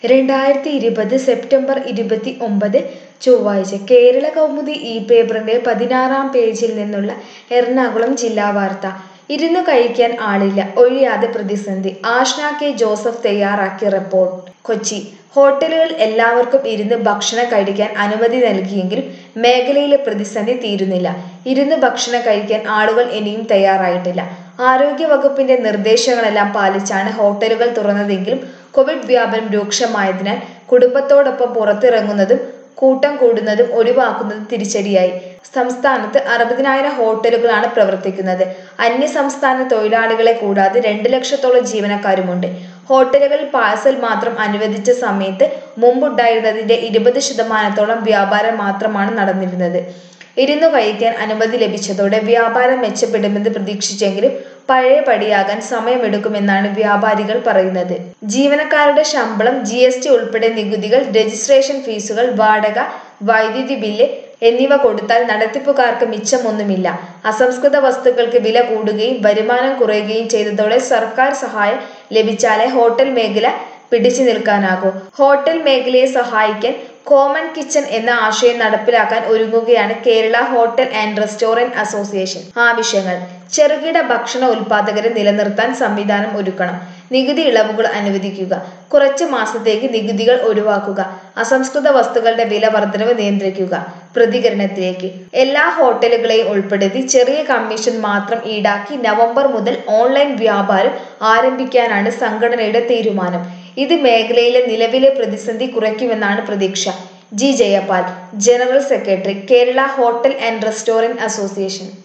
രണ്ടായിരത്തി ഇരുപത് സെപ്റ്റംബർ ഇരുപത്തി ഒമ്പത് ചൊവ്വാഴ്ച കേരള കൗമുദി ഈ പേപ്പറിന്റെ പതിനാറാം പേജിൽ നിന്നുള്ള എറണാകുളം ജില്ലാ വാർത്ത ഇരുന്ന് കഴിക്കാൻ ആളില്ല ഒഴിയാതെ പ്രതിസന്ധി ആഷ്ന കെ ജോസഫ് തയ്യാറാക്കിയ റിപ്പോർട്ട് കൊച്ചി ഹോട്ടലുകൾ എല്ലാവർക്കും ഇരുന്ന് ഭക്ഷണം കഴിക്കാൻ അനുമതി നൽകിയെങ്കിലും മേഖലയിലെ പ്രതിസന്ധി തീരുന്നില്ല ഇരുന്ന് ഭക്ഷണം കഴിക്കാൻ ആളുകൾ ഇനിയും തയ്യാറായിട്ടില്ല ആരോഗ്യ വകുപ്പിന്റെ നിർദ്ദേശങ്ങളെല്ലാം പാലിച്ചാണ് ഹോട്ടലുകൾ തുറന്നതെങ്കിലും കോവിഡ് വ്യാപനം രൂക്ഷമായതിനാൽ കുടുംബത്തോടൊപ്പം പുറത്തിറങ്ങുന്നതും കൂട്ടം കൂടുന്നതും ഒഴിവാക്കുന്നത് തിരിച്ചടിയായി സംസ്ഥാനത്ത് അറുപതിനായിരം ഹോട്ടലുകളാണ് പ്രവർത്തിക്കുന്നത് അന്യ സംസ്ഥാന തൊഴിലാളികളെ കൂടാതെ രണ്ട് ലക്ഷത്തോളം ജീവനക്കാരുമുണ്ട് ഹോട്ടലുകളിൽ പാഴ്സൽ മാത്രം അനുവദിച്ച സമയത്ത് മുമ്പുണ്ടായിരുന്നതിന്റെ ഇരുപത് ശതമാനത്തോളം വ്യാപാരം മാത്രമാണ് നടന്നിരുന്നത് ഇരുന്നു കഴിക്കാൻ അനുമതി ലഭിച്ചതോടെ വ്യാപാരം മെച്ചപ്പെടുമെന്ന് പ്രതീക്ഷിച്ചെങ്കിലും പഴയപടിയാകാൻ സമയമെടുക്കുമെന്നാണ് വ്യാപാരികൾ പറയുന്നത് ജീവനക്കാരുടെ ശമ്പളം ജി എസ് ടി ഉൾപ്പെടെ നികുതികൾ രജിസ്ട്രേഷൻ ഫീസുകൾ വാടക വൈദ്യുതി ബില്ല് എന്നിവ കൊടുത്താൽ നടത്തിപ്പുകാർക്ക് മിച്ചമൊന്നുമില്ല അസംസ്കൃത വസ്തുക്കൾക്ക് വില കൂടുകയും വരുമാനം കുറയുകയും ചെയ്തതോടെ സർക്കാർ സഹായം ലഭിച്ചാലേ ഹോട്ടൽ മേഖല പിടിച്ചു നിൽക്കാനാകൂ ഹോട്ടൽ മേഖലയെ സഹായിക്കാൻ കോമൺ കിച്ചൺ എന്ന ആശയം നടപ്പിലാക്കാൻ ഒരുങ്ങുകയാണ് Kerala hotel and restaurant association ആവശ്യങ്ങൾ ചെറുകിട ഭക്ഷണ ഉൽപാദകരെ നിലനിർത്താൻ സംവിധാനം ഒരുക്കണം നികുതി ഇളവുകൾ അനുവദിക്കുക കുറച്ച് മാസത്തേക്ക് നികുതികൾ ഒഴിവാക്കുക അസംസ്കൃത വസ്തുക്കളുടെ വില വർധനവ് നിയന്ത്രിക്കുക പ്രതികരണത്തിലേക്ക് എല്ലാ ഹോട്ടലുകളെയും ഉൾപ്പെടുത്തി ചെറിയ കമ്മീഷൻ മാത്രം ഈടാക്കി നവംബർ മുതൽ ഓൺലൈൻ വ്യാപാരം ആരംഭിക്കാനാണ് സംഘടനയുടെ തീരുമാനം ഇത് മേഖലയിലെ നിലവിലെ പ്രതിസന്ധി കുറയ്ക്കുമെന്നാണ് പ്രതീക്ഷ G Jayapal general secretary Kerala hotel and restaurant association